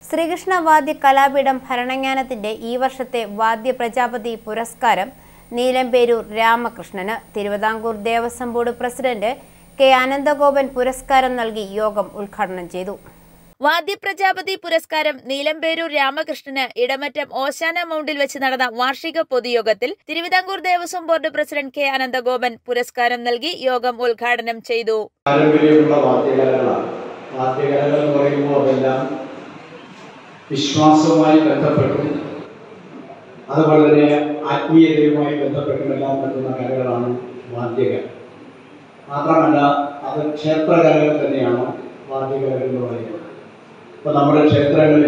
ശ്രീകൃഷ്ണ വാദ്യ കലാപീഠം ഭരണങ്ങാനത്തിന്റെ ഈ വർഷത്തെ വാദ്യ പ്രജാപതി പുരസ്കാരം നീലമ്പേരൂർ രാമകൃഷ്ണന് Travancore Devaswom board president K Ananthagopan പുരസ്കാരം നൽകി യോഗം ഉദ്ഘാടനം ചെയ്തു വാദ്യപ്രജാപതി പുരസ്കാരം നീലമ്പേരൂർ രാമകൃഷ്ണന് ഇടമറ്റം ഓശാന മൗണ്ടിൽ വെച്ച് നടന്ന വാർഷിക പൊതുയോഗത്തിൽ Travancore Devaswom board president K Ananthagopan പുരസ്കാരം നൽകി യോഗം ഉദ്ഘാടനം ചെയ്തു പാരമ്പര്യമുള്ള വാദ്യകലകളാണ് വാദ്യകലകൾ എന്ന് പറയുമ്പോൾ അതെല്ലാം വിശ്വാസവുമായി ബന്ധപ്പെട്ടും അതുപോലെ തന്നെ ആത്മീയതയുമായി ബന്ധപ്പെട്ടുമെല്ലാം പറ്റുന്ന കലകളാണ് വാദ്യകല മാത്രമല്ല അത് ക്ഷേത്രകലകൾ തന്നെയാണ് വാദ്യകലകൾ എന്ന് പറയുന്നത് ഇപ്പോൾ നമ്മുടെ ക്ഷേത്രങ്ങളിൽ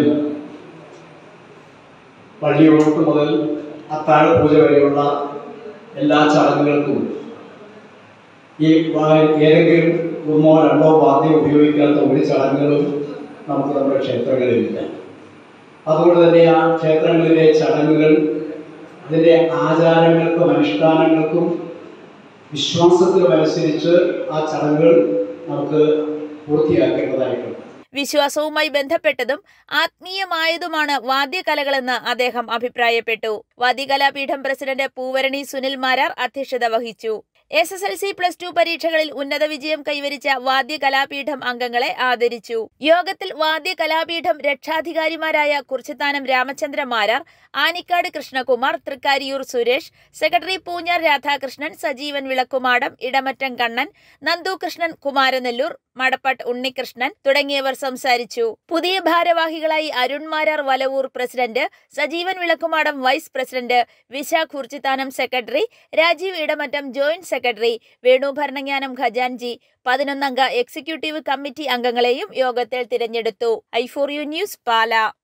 പള്ളിയോട്ട് മുതൽ അത്താഴ പൂജ വരെയുള്ള എല്ലാ ചടങ്ങുകൾക്കും ഈ വാ- ഏതെങ്കിലും ഒന്നോ രണ്ടോ വാദ്യം ഉപയോഗിക്കാത്ത ഒരു ചടങ്ങുകളും നമുക്ക് നമ്മുടെ ക്ഷേത്രങ്ങളിലില്ല അതുകൊണ്ട് തന്നെ ആ ക്ഷേത്രങ്ങളിലെ ചടങ്ങുകൾ അതിൻ്റെ ആചാരങ്ങൾക്കും അനുഷ്ഠാനങ്ങൾക്കും വിശ്വാസത്തിനും അനുസരിച്ച് ആ ചടങ്ങുകൾ നമുക്ക് പൂർത്തിയാക്കേണ്ടതായിട്ടുണ്ട് വിശ്വാസവുമായി ബന്ധപ്പെട്ടതും ആത്മീയമായതുമാണ് വാദ്യകലകളെന്ന് അദ്ദേഹം അഭിപ്രായപ്പെട്ടു വാദ്യകലാപീഠം പ്രസിഡന്റ് പൂവരണി സുനിൽ മാരാർ അധ്യക്ഷത വഹിച്ചു S S L C plus two പരീക്ഷകളിൽ ഉന്നത വിജയം കൈവരിച്ച വാദ്യകലാപീഠം അംഗങ്ങളെ ആദരിച്ചു യോഗത്തിൽ വാദ്യകലാപീഠം രക്ഷാധികാരിമാരായ കുറിച്ചിത്താനം രാമചന്ദ്ര മാരാർ ആനിക്കാട് കൃഷ്ണകുമാർ തൃക്കാരിയൂർ സുരേഷ് സെക്രട്ടറി പൂഞ്ഞാർ രാധാകൃഷ്ണൻ സജീവൻ വിളക്കുമാടം ഇടമറ്റം കണ്ണൻ നന്ദു കൃഷ്ണൻ കുമാരനെല്ലൂർ മടപ്പട്ട് ഉണ്ണികൃഷ്ണൻ തുടങ്ങിയവർ സംസാരിച്ചു പുതിയ ഭാരവാഹികളായി Arunmarar Valavoor president Sajeevan Vilakkumadam vice president Vishakh Kurichithanam secretary Rajeev Idamattam joint secretary Venu Bharananganam ഖജാൻജി പതിനൊന്നംഗ എക്സിക്യൂട്ടീവ് കമ്മിറ്റി അംഗങ്ങളെയും യോഗത്തിൽ തിരഞ്ഞെടുത്തു I for you news Pala